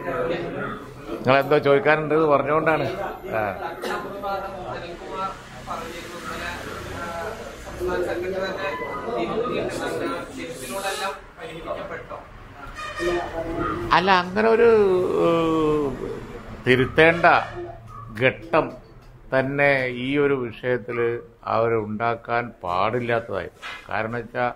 നിങ്ങളെന്തോ ചോദിക്കാനുണ്ട് എന്ന് പറഞ്ഞുകൊണ്ടാണ് ആ വിഭാഗം അനിൽകുമാർ പറഞ്ഞിരുന്നു ഇന്നലെ ആ, സംസ്ഥാന സെക്രട്ടറി തന്നെ തിരുത്തിയിട്ടുണ്ടെന്ന് തിരുത്തിനോടെല്ലാം പരിഹരിക്കപ്പെട്ടോ അല്ല അങ്ങനെ ഒരു ഏഹ്, തിരുത്തേണ്ട ഘട്ടം തന്നെ ഈ ഒരു വിഷയത്തിൽ അവരുണ്ടാക്കാൻ പാടില്ലാത്തതായിരുന്നു കാരണം വെച്ചാൽ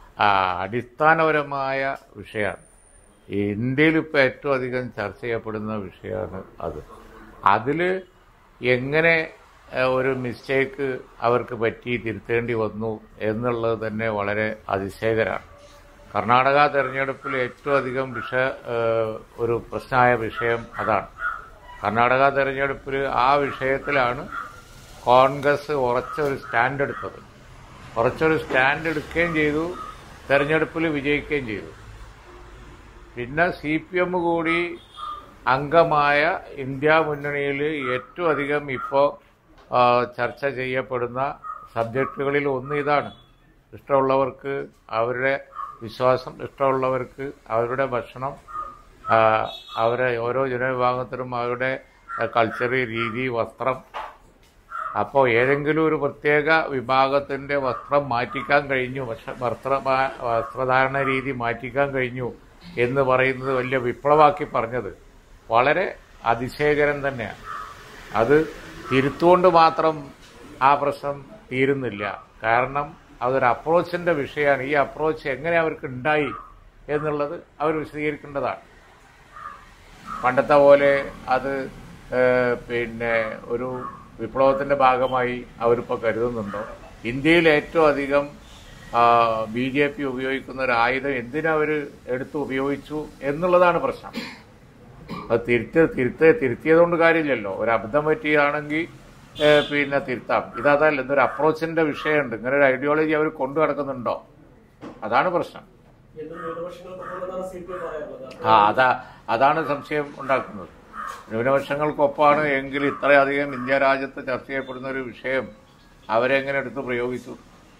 അടിസ്ഥാനപരമായ വിഷയമാണ് ഇന്ത്യയിൽ ഇപ്പോൾ ഏറ്റവും അധികം ചർച്ച ചെയ്യപ്പെടുന്ന വിഷയമാണ് അത് അതിൽ എങ്ങനെ ഏഹ്, ഒരു മിസ്റ്റേക്ക് അവർക്ക് പറ്റി തിരുത്തേണ്ടി വന്നു എന്നുള്ളത് തന്നെ വളരെ അതിശയകരമാണ് കർണാടക തെരഞ്ഞെടുപ്പിൽ ഏറ്റവും അധികം വിഷ ഏഹ്, ഒരു പ്രശ്നമായ വിഷയം അതാണ് കർണാടക തെരഞ്ഞെടുപ്പിൽ ആ വിഷയത്തിലാണ് കോൺഗ്രസ് ഉറച്ചൊരു സ്റ്റാൻഡ് എടുത്തത് ഉറച്ചൊരു സ്റ്റാൻഡ് എടുക്കുകയും ചെയ്തു തെരഞ്ഞെടുപ്പിൽ വിജയിക്കുകയും ചെയ്തു പിന്നെ സി പി എം കൂടി അംഗമായ ഇന്ത്യ മുന്നണിയിൽ ഏറ്റവും അധികം ഇപ്പോൾ ചർച്ച ചെയ്യപ്പെടുന്ന സബ്ജക്റ്റുകളിൽ ഒന്ന് ഇതാണ് ഇഷ്ടമുള്ളവർക്ക് അവരുടെ വിശ്വാസം ഇഷ്ടമുള്ളവർക്ക് അവരുടെ ഭക്ഷണം ആ, അവരെ ഓരോ ജനവിഭാഗത്തിനും അവരുടെ കൾച്ചർ രീതി വസ്ത്രം അപ്പോൾ ഏതെങ്കിലും ഒരു പ്രത്യേക വിഭാഗത്തിന്റെ വസ്ത്രം മാറ്റിക്കാൻ കഴിഞ്ഞു പക്ഷെ വസ്ത്ര വസ്ത്രധാരണ രീതി മാറ്റിക്കാൻ കഴിഞ്ഞു എന്ന് പറയുന്നത് വലിയ വിപ്ലവാക്കി പറഞ്ഞത് വളരെ അതിശയകരം തന്നെയാണ് അത് തിരുത്തുകൊണ്ട് മാത്രം ആ പ്രശ്നം തീരുന്നില്ല കാരണം അതൊരു അപ്രോച്ചിന്റെ വിഷയമാണ് ഈ അപ്രോച്ച് എങ്ങനെ അവർക്ക് ഉണ്ടായി എന്നുള്ളത് അവർ വിശദീകരിക്കേണ്ടതാണ് പണ്ടത്തെ പോലെ അത് ഏഹ്, പിന്നെ ഒരു വിപ്ലവത്തിന്റെ ഭാഗമായി അവരിപ്പോൾ കരുതുന്നുണ്ടോ ഇന്ത്യയിൽ ഏറ്റവും അധികം ബി ജെ പി ഉപയോഗിക്കുന്ന ഒരു ആയുധം എന്തിനവർ എടുത്ത് ഉപയോഗിച്ചു എന്നുള്ളതാണ് പ്രശ്നം അത് തിരുത്ത തിരുത്ത തിരുത്തിയതുകൊണ്ട് കാര്യമില്ലല്ലോ ഒരു അബദ്ധം പറ്റിയാണെങ്കിൽ ഏഹ്, പിന്നെ തിരുത്താം ഇതല്ല എന്തൊരു അപ്രോച്ചിന്റെ വിഷയമുണ്ട് ഇങ്ങനെ ഒരു ഐഡിയോളജി അവർ കൊണ്ടു നടക്കുന്നുണ്ടോ അതാണ് പ്രശ്നം എന്നും ന്യൂനപക്ഷങ്ങൾക്കൊപ്പമെന്നാണ് സി പി എം പറയാറുള്ളത് ആ അതാ അതാണ് സംശയം ഉണ്ടാക്കുന്നത് ന്യൂനപക്ഷങ്ങൾക്കൊപ്പമാണ് എങ്കിൽ ഇത്രയധികം ഇന്ത്യ രാജ്യത്ത് ചർച്ച ചെയ്യപ്പെടുന്ന ഒരു വിഷയം അവരെങ്ങനെ എടുത്ത് പ്രയോഗിച്ചു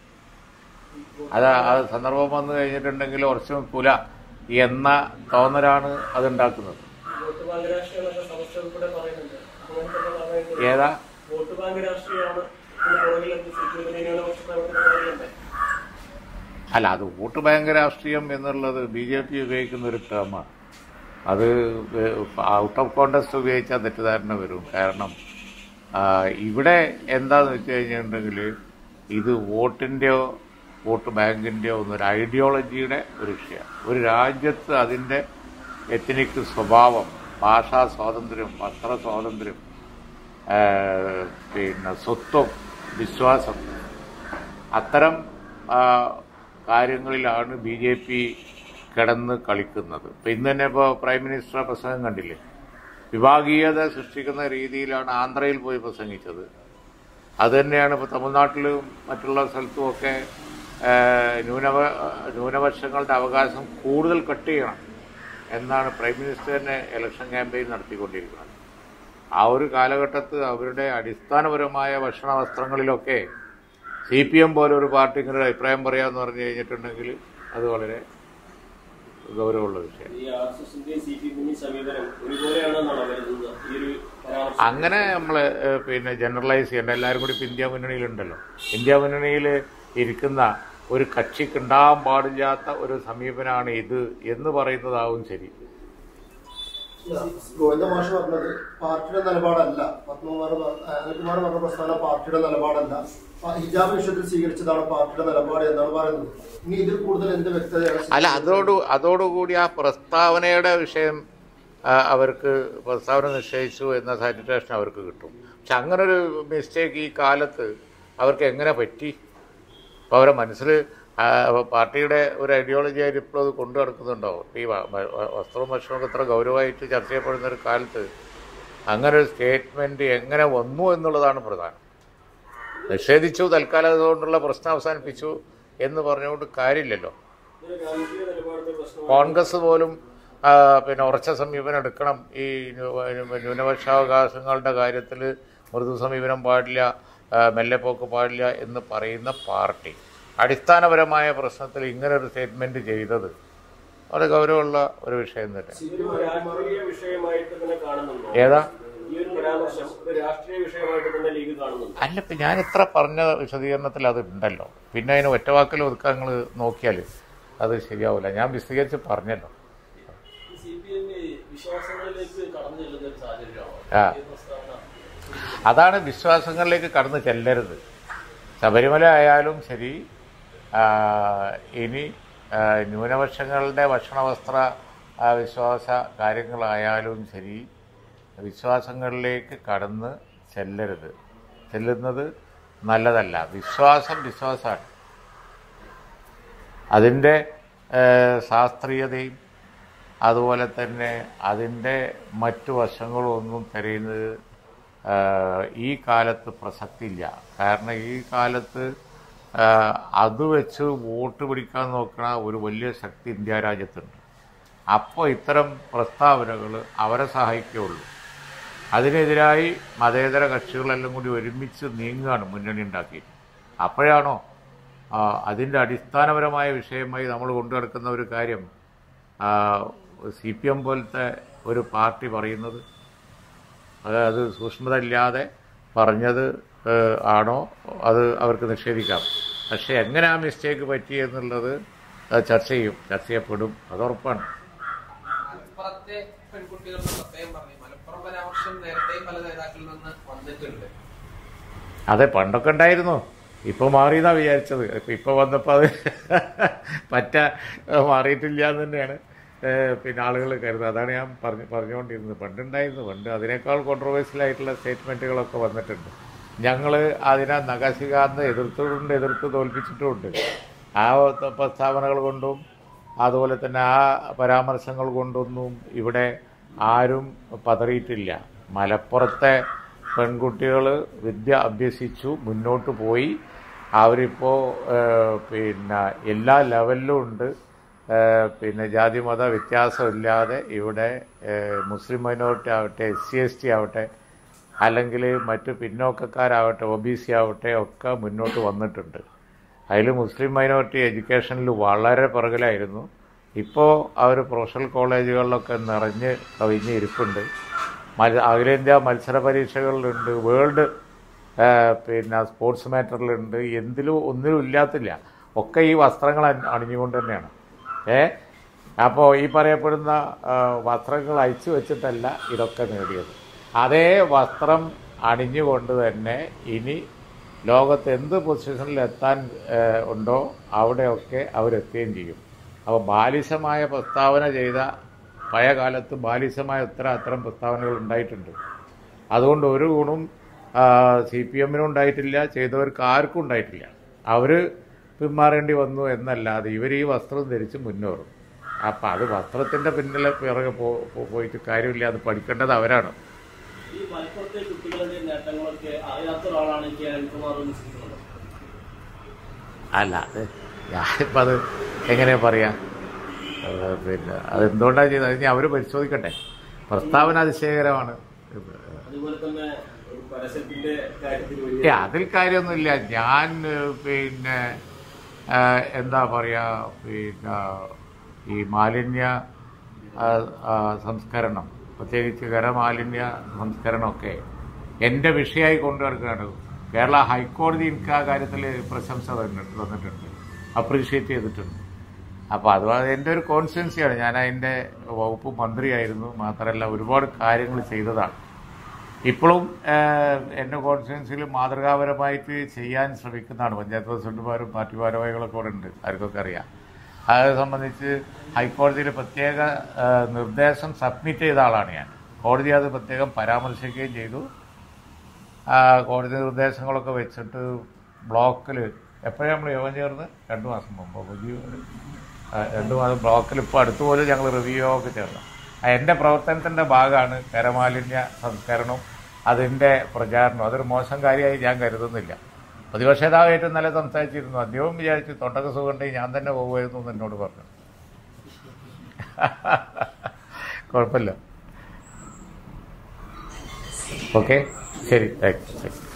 അത് അത് സന്ദർഭം വന്നു കഴിഞ്ഞിട്ടുണ്ടെങ്കിൽ ഉറച്ചു നിൽക്കൂല എന്ന തോന്നലാണ് അതുണ്ടാക്കുന്നത് വോട്ട് ബാങ്ക് രാഷ്ട്രീയമൊക്കെ സമസ്ത ഉൾപ്പെടെ പറയുന്നുണ്ട് അങ്ങനത്തെ പറയുന്നത് ഏതാ വോട്ട് ബാങ്ക് രാഷ്ട്രീയമാണ് ഇതിന് പുറകിലെത്തി സി പി എമ്മിന്റെ ന്യൂനപക്ഷ പ്രവർത്തന പുറകിലുണ്ട് അല്ല അത് വോട്ട് ബാങ്ക് രാഷ്ട്രീയം എന്നുള്ളത് ബി ജെ പി ഉപയോഗിക്കുന്ന ഒരു ടേമാണ് അത് ഔട്ട് ഓഫ് കോണ്ടസ്റ്റ് ഉപയോഗിച്ചാൽ തെറ്റിദ്ധാരണ വരും കാരണം ആ, ഇവിടെ എന്താന്ന് വെച്ച് കഴിഞ്ഞിട്ടുണ്ടെങ്കിൽ ഇത് വോട്ടിൻ്റെയോ വോട്ട് ബാങ്കിൻ്റെയോ ഒന്നൊരു ഐഡിയോളജിയുടെ ഒരു വിഷയമാണ് ഒരു രാജ്യത്ത് അതിൻ്റെ എത്തനിക് സ്വഭാവം ഭാഷാ സ്വാതന്ത്ര്യം വസ്ത്ര സ്വാതന്ത്ര്യം ആ, പിന്നെ സ്വത്വം വിശ്വാസം അത്തരം ആ, കാര്യങ്ങളിലാണ് ബി ജെ പി കിടന്ന് കളിക്കുന്നത് ഇപ്പം ഇന്ന് തന്നെ ഇപ്പോൾ പ്രൈം മിനിസ്റ്റർ പ്രസംഗം കണ്ടില്ലേ വിഭാഗീയത സൃഷ്ടിക്കുന്ന രീതിയിലാണ് ആന്ധ്രയിൽ പോയി പ്രസംഗിച്ചത് അത് തന്നെയാണ് ഇപ്പോൾ തമിഴ്നാട്ടിലും മറ്റുള്ള സ്ഥലത്തുമൊക്കെ ആ, ന്യൂനപ ന്യൂനപക്ഷങ്ങളുടെ അവകാശം കൂടുതൽ കട്ട് ചെയ്യണം എന്നാണ് പ്രൈം മിനിസ്റ്റർ തന്നെ ഇലക്ഷൻ ക്യാമ്പയിൻ നടത്തിക്കൊണ്ടിരിക്കുന്നത് ആ ഒരു കാലഘട്ടത്ത് അവരുടെ അടിസ്ഥാനപരമായ ഭക്ഷണ വസ്ത്രങ്ങളിലൊക്കെ സി പി എം പോലെ ഒരു പാർട്ടി ഇങ്ങനെ ഒരു അഭിപ്രായം പറയാന്ന് പറഞ്ഞു കഴിഞ്ഞിട്ടുണ്ടെങ്കിൽ അത് വളരെ ഗൗരവമുള്ള വിഷയം ഈ ആർ എസ് എസിന്റെയും സി പി എമ്മിന്റെയും സമീപനം ഒരുപോലെയാണെന്നാണ് കരുതുന്നത് ഈ ഒരു പരാമർശം അങ്ങനെ നമ്മൾ പിന്നെ ജനറലൈസ് ചെയ്യേണ്ട എല്ലാവരും കൂടി ഇപ്പം ഇന്ത്യ മുന്നണിയിലുണ്ടല്ലോ ഇന്ത്യ മുന്നണിയിൽ ഇരിക്കുന്ന ഒരു കക്ഷിക്ക് ഉണ്ടാകാൻ പാടില്ലാത്ത ഒരു സമീപനമാണ് ഇത് എന്ന് പറയുന്നതാവും ശരി ഗോവിന്ദ മാഷ് പറഞ്ഞത് പാർട്ടിയുടെ നിലപാടല്ല പത്മകുമാർ അനിൽകുമാർ പറഞ്ഞ പ്രസ്താവന പാർട്ടിയുടെ നിലപാടല്ല ആ ഹിജാബ് വിഷയത്തിൽ സ്വീകരിച്ചതാണ് പാർട്ടിയുടെ നിലപാട് എന്നാണ് പറയുന്നത് ഇനി ഇതിൽ കൂടുതൽ എന്ത് വ്യക്തതയാണ് അല്ല അതോട് അതോടുകൂടി ആ പ്രസ്താവനയുടെ വിഷയം ആ, അവർക്ക് പ്രസ്താവന നിശ്ചയിച്ചു എന്ന സാറ്റിസ്ഫാക്ഷൻ അവർക്ക് കിട്ടും പക്ഷെ അങ്ങനെ ഒരു മിസ്റ്റേക്ക് ഈ കാലത്ത് അവർക്ക് എങ്ങനെ പറ്റി അപ്പോൾ അവരെ മനസ്സിൽ ആ, പാർട്ടിയുടെ ഒരു ഐഡിയോളജി ആയിട്ട് ഇപ്പോൾ അത് കൊണ്ടു നടക്കുന്നുണ്ടോ ഈ വ- വ- വസ്ത്രവും ഭക്ഷണമൊക്കെ ഇത്ര ഗൗരവമായിട്ട് ചർച്ച ചെയ്യപ്പെടുന്ന ഒരു കാലത്ത് അങ്ങനെ ഒരു സ്റ്റേറ്റ്മെന്റ് എങ്ങനെ വന്നു എന്നുള്ളതാണ് പ്രധാനം നിഷേധിച്ചു തൽക്കാലം അതുകൊണ്ടുള്ള പ്രശ്നം അവസാനിപ്പിച്ചു എന്ന് പറഞ്ഞുകൊണ്ട് കാര്യമില്ലല്ലോ ഇതൊരു രാഷ്ട്രീയ നിലപാടിന്റെ പ്രശ്നമാണ് കോൺഗ്രസ് പോലും ആ, പിന്നെ ഉറച്ച സമീപനം എടുക്കണം ഈ ന്യൂ- ന്യൂനപക്ഷാവകാശങ്ങളുടെ കാര്യത്തിൽ മൃദു സമീപനം പാടില്ല ആ, മെല്ലെപ്പോക്ക് പാടില്ല എന്ന് പറയുന്ന പാർട്ടി അടിസ്ഥാനപരമായ പ്രശ്നത്തിൽ ഇങ്ങനെ ഒരു സ്റ്റേറ്റ്മെന്റ് ചെയ്തത് വളരെ ഗൗരവമുള്ള ഒരു വിഷയം തന്നെ ഇതൊരു രാഷ്ട്രീയ വിഷയമായി വിഷയമായിട്ട് തന്നെ കാണുന്നുണ്ടോ ഏതാ ഈ ഒരു പരാമർശം ഒരു രാഷ്ട്രീയ വിഷയമായിട്ട് തന്നെ ലീഗ് കാണുന്നുണ്ട് അല്ല ഇപ്പം ഞാൻ ഇത്ര പറഞ്ഞ വിശദീകരണത്തിൽ അത് ഉണ്ടല്ലോ പിന്നെ അതിന് ഒറ്റവാക്കിൽ ഒതുക്കാൻ നിങ്ങൾ നോക്കിയാൽ അത് ശരിയാവില്ല ഞാൻ വിശദീകരിച്ച് പറഞ്ഞല്ലോ സി പി എം വിശ്വാസങ്ങളിലേക്ക് കടന്നു ചെല്ലുന്ന ഒരു സാഹചര്യമാണോ ആ. ഈ പ്രസ്താവന അതാണ് വിശ്വാസങ്ങളിലേക്ക് കടന്നു ചെല്ലരുത് ശബരിമല ആയാലും ശരി ആ, ഇനി ആ, ന്യൂനപക്ഷങ്ങളുടെ ഭക്ഷണ വസ്ത്ര ആ, വിശ്വാസ കാര്യങ്ങളായാലും ശരി വിശ്വാസങ്ങളിലേക്ക് കടന്ന് ചെല്ലരുത് ചെല്ലുന്നത് നല്ലതല്ല വിശ്വാസം വിശ്വാസമാണ് അതിൻ്റെ ഏഹ്, ശാസ്ത്രീയതയും അതുപോലെ തന്നെ അതിൻ്റെ മറ്റു വശങ്ങളൊന്നും തിരയുന്നത് ഏഹ്, ഈ കാലത്ത് പ്രസക്തിയില്ല കാരണം ഈ കാലത്ത് ഏഹ്, അത് വെച്ച് വോട്ട് പിടിക്കാൻ നോക്കുന്ന ഒരു വലിയ ശക്തി ഇന്ത്യ രാജ്യത്തുണ്ട് അപ്പോൾ ഇത്തരം പ്രസ്താവനകൾ അവരെ സഹായിക്കുകയുള്ളൂ അതിനെതിരായി മതേതര കക്ഷികളെല്ലാം കൂടി ഒരുമിച്ച് നീങ്ങുകയാണ് മുന്നണി ഉണ്ടാക്കിയിട്ട് അപ്പോഴാണോ ആ, അതിൻ്റെ അടിസ്ഥാനപരമായ വിഷയമായി നമ്മൾ കൊണ്ടു നടക്കുന്ന ഒരു കാര്യം സി പി എം പോലത്തെ ഒരു പാർട്ടി പറയുന്നത് അത് അത് സൂക്ഷ്മത ഇല്ലാതെ പറഞ്ഞത് ഏഹ്, ആണോ അത് അവർക്ക് നിഷേധിക്കാം പക്ഷെ എങ്ങനെ ആ മിസ്റ്റേക്ക് പറ്റി എന്നുള്ളത് അത് ചർച്ച ചെയ്യും ചർച്ച ചെയ്യപ്പെടും അത് ഉറപ്പാണ് മലപ്പുറത്തെ പെൺകുട്ടികളുടെ പ്രത്യേകം പറഞ്ഞു മലപ്പുറം പരാമർശം നേരത്തെയും പല നേതാക്കളിൽ നിന്ന് വന്നിട്ടുണ്ട് അതെ പണ്ടൊക്കെ ഉണ്ടായിരുന്നു ഇപ്പൊ മാറിയെന്നാ വിചാരിച്ചത് ഇപ്പൊ ഇപ്പൊ വന്നപ്പോ അത് പറ്റ മാറിയിട്ടില്ല എന്ന് തന്നെയാണ് ഏഹ് പിന്നെ ആളുകൾ കരുതുന്നത് അതാണ് ഞാൻ പറഞ്ഞു പറഞ്ഞുകൊണ്ടിരുന്നത് പണ്ടുണ്ടായിരുന്നു പണ്ട് അതിനേക്കാൾ കോൺട്രവേഴ്സ്യൽ ആയിട്ടുള്ള സ്റ്റേറ്റ്മെന്റുകളൊക്കെ വന്നിട്ടുണ്ട് ഞങ്ങൾ അതിനെ നഖശികാന്ത് എതിർത്തുകൊണ്ട് എതിർത്ത് തോൽപ്പിച്ചിട്ടുമുണ്ട് ആ പ്രസ്താവനകൾ കൊണ്ടും അതുപോലെ തന്നെ ആ പരാമർശങ്ങൾ കൊണ്ടൊന്നും ഇവിടെ ആരും പതറിയിട്ടില്ല മലപ്പുറത്തെ പെൺകുട്ടികൾ വിദ്യ അഭ്യസിച്ചു മുന്നോട്ട് പോയി അവരിപ്പോൾ പിന്നെ എല്ലാ ലെവലിലും ഉണ്ട് ഏഹ് പിന്നെ ജാതി മത വ്യത്യാസമില്ലാതെ ഇവിടെ ഏഹ് മുസ്ലിം മൈനോറിറ്റി ആവട്ടെ എസ് സി എസ് ടി ആവട്ടെ അല്ലെങ്കിൽ മറ്റ് പിന്നോക്കക്കാരാവട്ടെ ഒ ബി സി ആവട്ടെ ഒക്കെ മുന്നോട്ട് വന്നിട്ടുണ്ട് അതിൽ മുസ്ലിം മൈനോറിറ്റി എഡ്യൂക്കേഷനിൽ വളരെ പുറകിലായിരുന്നു ഇപ്പോൾ അവർ പ്രൊഫഷണൽ കോളേജുകളിലൊക്കെ നിറഞ്ഞ് കവിഞ്ഞ് ഇരിപ്പുണ്ട് മത്സ അഖിലേന്ത്യാ മത്സര പരീക്ഷകളിലുണ്ട് വേൾഡ് ഏഹ്, പിന്നെ സ്പോർട്സ് മാറ്ററിലുണ്ട് എന്തിലും ഒന്നിലും ഇല്ലാത്തില്ല ഒക്കെ ഈ വസ്ത്രങ്ങൾ അണി- അണിഞ്ഞുകൊണ്ട് തന്നെയാണ് ഏ അപ്പോൾ ഈ പറയപ്പെടുന്ന ആ, വസ്ത്രങ്ങൾ അയച്ചു വെച്ചിട്ടല്ല ഇതൊക്കെ നേടിയത് അതേ വസ്ത്രം അണിഞ്ഞുകൊണ്ട് തന്നെ ഇനി ലോകത്ത് എന്ത് പൊസിഷനിൽ എത്താൻ ഏ, ഉണ്ടോ അവിടെയൊക്കെ അവരെത്തുകയും ചെയ്യും അപ്പോൾ ബാലിശമായ പ്രസ്താവന ചെയ്ത പഴയ കാലത്ത് ബാലിശമായ ഉത്തരം അത്തരം പ്രസ്താവനകൾ ഉണ്ടായിട്ടുണ്ട് അതുകൊണ്ട് ഒരു ഗുണം സി പി എമ്മിനും ഉണ്ടായിട്ടില്ല ചെയ്തവർക്ക് ആർക്കും ഉണ്ടായിട്ടില്ല അവർ പിന്മാറേണ്ടി വന്നു എന്നല്ലാതെ ഇവർ ഈ വസ്ത്രം ധരിച്ച് മുന്നേറും അപ്പം അത് വസ്ത്രത്തിൻ്റെ പിന്നിലെ പിറകെ പോ പോ- പോയിട്ട് കാര്യമില്ല അത് പഠിക്കേണ്ടത് അവരാണ് ഈ മലപ്പുറത്തെ കുട്ടികളുടെ നേട്ടങ്ങളൊക്കെ അറിയാത്ത ഒരാളാണ് കെ അനിൽകുമാർ എന്ന് ചിന്തിക്കുന്നത് അല്ല അത് ഞാനിപ്പോൾ അത് എങ്ങനെയാ പറയാ ഏഹ് പിന്നെ അതെന്തുകൊണ്ടാണ് ചെയ്തത് അത് അവർ പരിശോധിക്കട്ടെ പ്രസ്താവന അതിശയകരമാണ് അതുപോലെ തന്നെ ഒരു പരസ്യത്തിന്റെ കാര്യത്തിൽ വലിയ ഏ അതിൽ കാര്യമൊന്നുമില്ല ഞാൻ ഏഹ്, പിന്നെ ഏഹ്, എന്താ പറയാ പിന്നെ ഈ മാലിന്യ ആ, ആ, സംസ്കരണം പ്രത്യേകിച്ച് ഖരമാലിന്യ സംസ്കരണമൊക്കെ എൻ്റെ വിഷയമായി കൊണ്ടുനടക്കുകയാണ് കേരള ഹൈക്കോടതി എനിക്ക് ആ കാര്യത്തിൽ പ്രശംസ തന്നിട്ടുണ്ട് തന്നിട്ടുണ്ട് അപ്രീഷിയേറ്റ് ചെയ്തിട്ടുണ്ട് അപ്പോൾ അത് എൻ്റെ ഒരു കോൺസ്റ്റിറ്റ്യൻസിയാണ് ഞാൻ അതിൻ്റെ വകുപ്പ് മന്ത്രിയായിരുന്നു മാത്രമല്ല ഒരുപാട് കാര്യങ്ങൾ ചെയ്തതാണ് ഇപ്പോഴും ഏഹ്, എൻ്റെ കോൺസ്റ്റിറ്റ്യൻസിയിൽ മാതൃകാപരമായിട്ട് ചെയ്യാൻ ശ്രമിക്കുന്നതാണ് പഞ്ചായത്ത് പ്രസിഡന്റുമാരും പാർട്ടി ഭാരവാഹികളൊക്കെ ഇവിടെ ഉണ്ട് ആർക്കൊക്കെ അറിയാം അത് സംബന്ധിച്ച് ഹൈക്കോടതിയിൽ പ്രത്യേക ഏഹ്, നിർദ്ദേശം സബ്മിറ്റ് ചെയ്ത ആളാണ് ഞാൻ കോടതി അത് പ്രത്യേകം പരാമർശിക്കുകയും ചെയ്തു ആ, കോടതി നിർദ്ദേശങ്ങളൊക്കെ വെച്ചിട്ട് ബ്ലോക്കിൽ എപ്പോഴും നമ്മൾ യോഗം ചേർന്ന് രണ്ട് മാസം മുമ്പ് പുതിയ ഒരു, ആ, രണ്ട് മാസം ബ്ലോക്കിൽ ഇപ്പോൾ അടുത്തുപോലെ ഞങ്ങൾ റിവ്യൂ ഒക്കെ ചേർന്നു ആ, എൻ്റെ പ്രവർത്തനത്തിൻ്റെ ഭാഗമാണ് കരമാലിന്യ സംസ്കരണവും അതിൻ്റെ പ്രചാരണവും അതൊരു മോശം കാര്യമായി ഞാൻ കരുതുന്നില്ല പ്രതിപക്ഷ നേതാവായിട്ട് ഇന്നലെ സംസാരിച്ചിരുന്നു അദ്ദേഹവും വിചാരിച്ചു തൊണ്ടൊക്കെ സുഖമുണ്ടെങ്കിൽ ഞാൻ തന്നെ പോകുമായിരുന്നു എന്ന് എന്നോട് പറഞ്ഞു കുഴപ്പമില്ല ഓക്കെ ശരി താങ്ക് യു